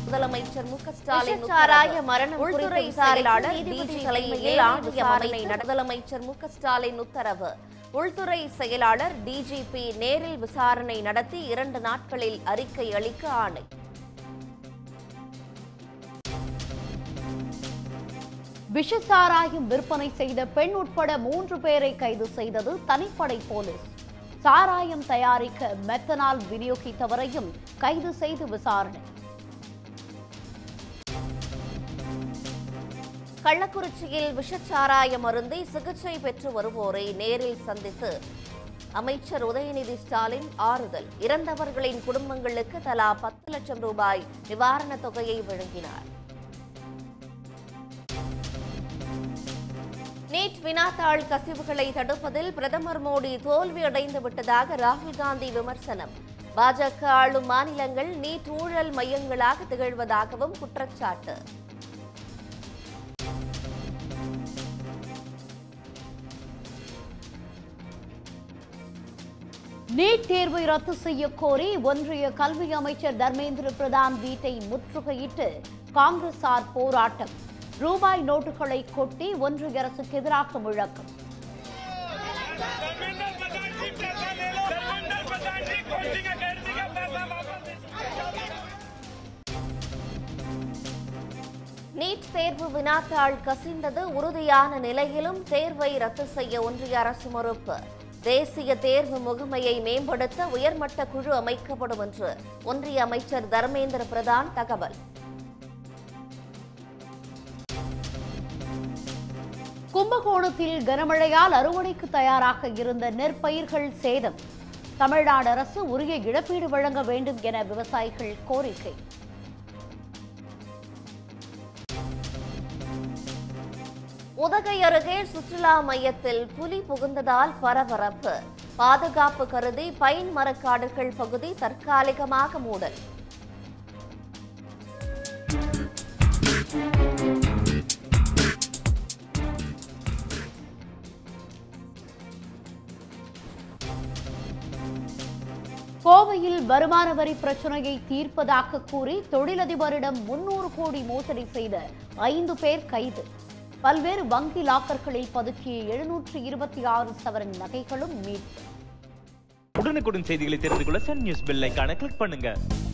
முதலமைச்சர் மு க ஸ்டாலின் விஷச்சாராய உத்தரவு. மரணம் குறித்த உள்துறை விசாரணைக்கு செயலாளர் நீதிபதி டிஜி தலைமையில் தலைமையில் ஆணைய விசாரணை அமைப்பு நட- முதலமைச்சர் மு க ஸ்டாலின் உத்தரவு உள்துறை செயலாளர் டிஜிபி நேரில் விசாரணை நடத்தி இரண்டு நாட்களில் அறிக்கை அளிக்க ஆணை விஷசாராயம் விற்பனை செய்த பெண் உட்பட மூன்று பேரை கைது செய்தது தனிப்படை போலீஸ் சாராயம் தயாரிக்க மெத்தனால் விநியோகித்தவரையும் கைது செய்து விசாரணை கள்ளக்குறிச்சியில் விஷச்சாராயம் அருந்தி சிகிச்சை பெற்று வருவோரை நேரில் சந்தித்து அமைச்சர் உதயநிதி ஸ்டாலின் ஆறுதல் இறந்தவர்களின் குடும்பங்களுக்கு தலா பத்து லட்சம் ரூபாய் நிவாரணத் தொகையை வழங்கினார் நீட் வினாத்தாள் கசிவுகளை தடுப்பதில் பிரதமர் மோடி தோல்வியடைந்து விட்டதாக ராகுல் காந்தி விமர்சனம் பாஜக ஆளும் மாநிலங்கள் நீட் ஊழல் மையங்களாக திகழ்வதாகவும் குற்றச்சாட்டு நீட் தேர்வை ரத்து செய்ய கோரி ஒன்றிய கல்வி அமைச்சர் தர்மேந்திர பிரதான் வீட்டை முற்றுகையிட்டு காங்கிரசார் போராட்டம் ரூபாய் நோட்டுகளை கொட்டி ஒன்றிய அரசுக்கு எதிராக முழக்கம் धर्मेंद्र प्रधान जी पैसा ले लो धर्मेंद्र प्रधान जी कोचिंग अकेडमी का पैसा वापस நீட் தேர்வு வினாத்தாள் கசிந்தது உறுதியான நிலையிலும் தேர்வை ரத்து செய்ய ஒன்றிய அரசு மறுப்பு தேசிய தேர்வு முகமையை மேம்படுத்த உயர்மட்ட குழு அமைக்கப்படும் என்று ஒன்றிய அமைச்சர் தர்மேந்திர பிரதான் தகவல் கும்பகோணத்தில் கனமழையால் அறுவடைக்கு தயாராக இருந்த நெற்பயிர்கள் சேதம் தமிழ்நாடு அரசு உரிய இழப்பீடு வழங்க வேண்டும் என விவசாயிகள் கோரிக்கை உதகை அருகே சுற்றுலா மையத்தில் புலி புகுந்ததால் பரபரப்பு பாதுகாப்பு கருதி பைன் மரக்காடுகள் பகுதி தற்காலிகமாக மூடல் கோவையில் வருமான வரி பிரச்சனையை தீர்ப்பதாக கூறி தொழிலதிபரிடம் முன்னூறு கோடி மோசடி செய்த ஐந்து பேர் கைது பல்வேறு வங்கி லாக்கர்களில் பதுக்கிய எழுநூற்று இருபத்தி ஆறு சவரன் நகைகளும் மீட்பு உடனுக்குடன் செய்திகளை தெரிந்து கொள்ள சன் நியூஸ் பெல் ஐகானை கிளிக் பண்ணுங்க